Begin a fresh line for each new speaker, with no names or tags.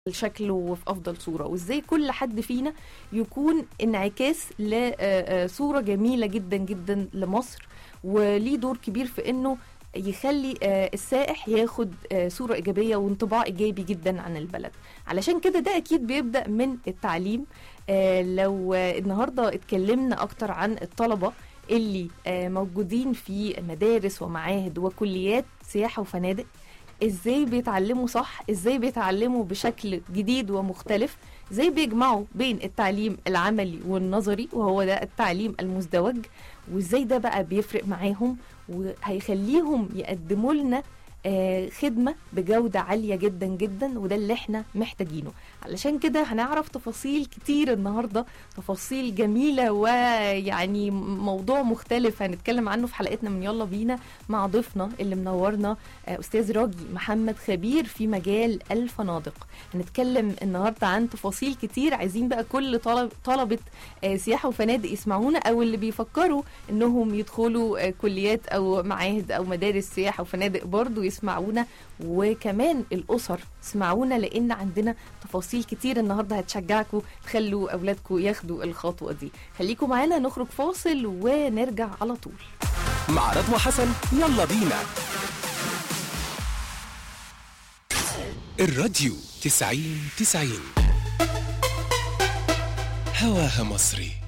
شكله وفي افضل صوره وازاي كل حد فينا يكون انعكاس لصوره جميله جدا جدا لمصر وليه دور كبير في انه يخلي آه، السائح ياخد آه، صورة إيجابية وانطباع إيجابي جدا عن البلد علشان كده ده أكيد بيبدأ من التعليم آه، لو آه، النهاردة اتكلمنا أكتر عن الطلبة اللي آه، موجودين في مدارس ومعاهد وكليات سياحة وفنادق ازاي بيتعلموا صح ازاي بيتعلموا بشكل جديد ومختلف ازاي بيجمعوا بين التعليم العملي والنظري وهو ده التعليم المزدوج وازاي ده بقى بيفرق معاهم وهيخليهم يقدموا لنا آه، خدمة بجودة عالية جدا جدا وده اللي احنا محتاجينه علشان كده هنعرف تفاصيل كتير النهاردة تفاصيل جميلة ويعني موضوع مختلف هنتكلم عنه في حلقتنا من يلا بينا مع ضيفنا اللي منورنا آه، أستاذ راجي محمد خبير في مجال الفنادق هنتكلم النهاردة عن تفاصيل كتير عايزين بقى كل طلب طلبة آه، سياحة وفنادق يسمعونا أو اللي بيفكروا إنهم يدخلوا آه، كليات أو معاهد أو مدارس سياحة وفنادق برضو يسمعونا وكمان الأسر اسمعونا لأن عندنا تفاصيل كتير النهاردة هتشجعكم تخلوا أولادكم ياخدوا الخطوة دي خليكم معانا نخرج فاصل ونرجع على طول
مع رضوى حسن يلا بينا الراديو تسعين تسعين هواها مصري